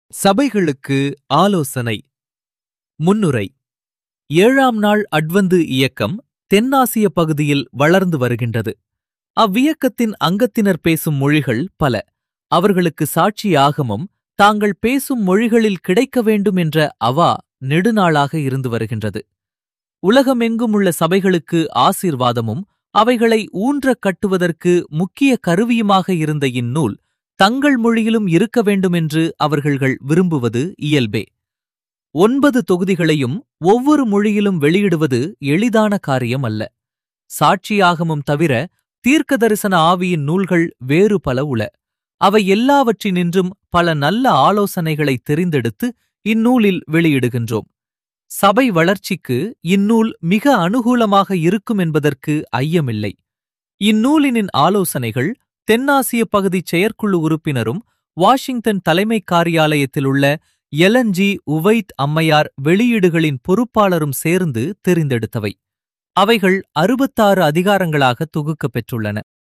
சபைகளுக்கு ஆலோசனை முன்னுரை ஏழாம் நாள் அட்வந்து இயக்கம் தென்னாசிய பகுதியில் வளர்ந்து வருகின்றது அவ்வியக்கத்தின் அங்கத்தினர் பேசும் மொழிகள் பல அவர்களுக்கு சாட்சி ஆகமம் தாங்கள் பேசும் மொழிகளில் கிடைக்க வேண்டும் என்ற அவா நெடுநாளாக இருந்து வருகின்றது உலகமெங்கும் உள்ள சபைகளுக்கு ஆசீர்வாதமும் அவைகளை ஊன்றக் கட்டுவதற்கு முக்கிய கருவியுமாக இருந்த இந்நூல் தங்கள் மொழியிலும் இருக்க வேண்டுமென்று அவர்கள் விரும்புவது இயல்பே ஒன்பது தொகுதிகளையும் ஒவ்வொரு மொழியிலும் வெளியிடுவது எளிதான காரியம் அல்ல சாட்சியாகமும் தவிர தீர்க்க தரிசன ஆவியின் நூல்கள் வேறு பல உள அவை எல்லாவற்றினின்றும் பல நல்ல ஆலோசனைகளை தெரிந்தெடுத்து இந்நூலில் வெளியிடுகின்றோம் சபை வளர்ச்சிக்கு இந்நூல் மிக அனுகூலமாக இருக்கும் என்பதற்கு ஐயமில்லை இந்நூலினின் ஆலோசனைகள் தென்னாசிய பகுதி செயற்குழு உறுப்பினரும் வாஷிங்டன் தலைமைக் காரியாலயத்திலுள்ள எலன்ஜி உவைத் அம்மையார் வெளியீடுகளின் பொறுப்பாளரும் சேர்ந்து தெரிந்தெடுத்தவை அவைகள் அறுபத்தாறு அதிகாரங்களாக தொகுக்கப் பெற்றுள்ளன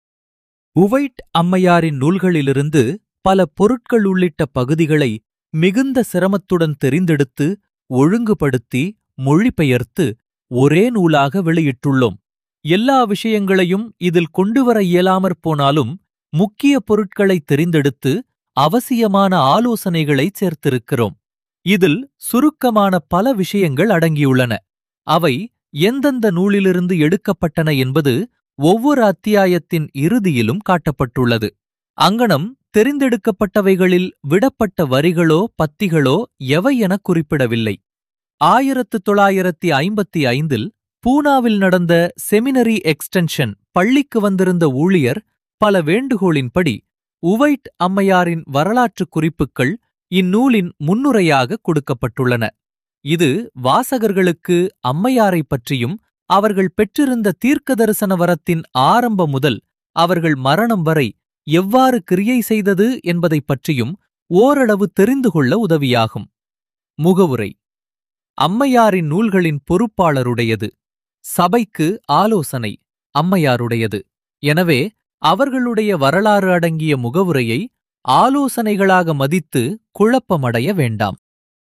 உவைட் அம்மையாரின் நூல்களிலிருந்து பல பொருட்கள் உள்ளிட்ட பகுதிகளை மிகுந்த சிரமத்துடன் தெரிந்தெடுத்து ஒழுங்குபடுத்தி மொழிபெயர்த்து ஒரே நூலாக வெளியிட்டுள்ளோம் எல்லா விஷயங்களையும் இதில் கொண்டுவர இயலாமற் போனாலும் முக்கிய பொருட்களை தெரிந்தெடுத்து அவசியமான ஆலோசனைகளை சேர்த்திருக்கிறோம் இதில் சுருக்கமான பல விஷயங்கள் அடங்கியுள்ளன அவை எந்தெந்த நூலிலிருந்து எடுக்கப்பட்டன என்பது ஒவ்வொரு அத்தியாயத்தின் இறுதியிலும் காட்டப்பட்டுள்ளது அங்கனம் தெரிந்தெடுக்கப்பட்டவைகளில் விடப்பட்ட வரிகளோ பத்திகளோ எவை என குறிப்பிடவில்லை ஆயிரத்து தொள்ளாயிரத்தி ஐம்பத்தி ஐந்தில் பூனாவில் நடந்த செமினரி எக்ஸ்டென்ஷன் பள்ளிக்கு வந்திருந்த ஊழியர் பல வேண்டுகோளின்படி உவைட் அம்மையாரின் வரலாற்றுக் குறிப்புகள் இந்நூலின் முன்னுரையாக கொடுக்கப்பட்டுள்ளன இது வாசகர்களுக்கு அம்மையாரைப் பற்றியும் அவர்கள் பெற்றிருந்த தீர்க்க தரிசன வரத்தின் ஆரம்ப முதல் அவர்கள் மரணம் வரை எவ்வாறு கிரியை செய்தது என்பதைப் பற்றியும் ஓரளவு தெரிந்து கொள்ள உதவியாகும் முகவுரை அம்மையாரின் நூல்களின் பொறுப்பாளருடையது சபைக்கு ஆலோசனை அம்மையாருடையது எனவே அவர்களுடைய வரலாறு அடங்கிய முகவுரையை ஆலோசனைகளாக மதித்து குழப்பமடைய வேண்டாம்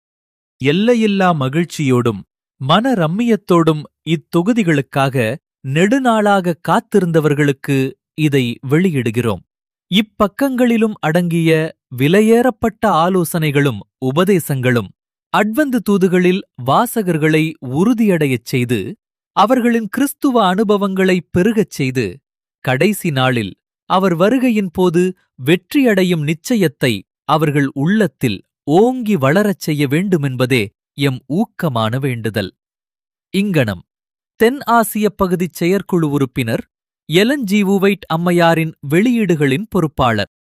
எல்லையில்லா மகிழ்ச்சியோடும் மன ரம்மியத்தோடும் இத்தொகுதிகளுக்காக நெடுநாளாக காத்திருந்தவர்களுக்கு இதை வெளியிடுகிறோம் இப்பக்கங்களிலும் அடங்கிய விலையேறப்பட்ட ஆலோசனைகளும் உபதேசங்களும் அட்வந்து தூதுகளில் வாசகர்களை உறுதியடையச் செய்து அவர்களின் கிறிஸ்துவ அனுபவங்களை பெருகச் செய்து கடைசி நாளில் அவர் வருகையின் போது வெற்றியடையும் நிச்சயத்தை அவர்கள் உள்ளத்தில் ஓங்கி வளரச் செய்ய வேண்டுமென்பதே எம் ஊக்கமான வேண்டுதல் இங்கனம் தென் ஆசிய பகுதிச் செயற்குழு உறுப்பினர் எலன் ஜி உவைட் அம்மையாரின் வெளியீடுகளின் பொறுப்பாளர்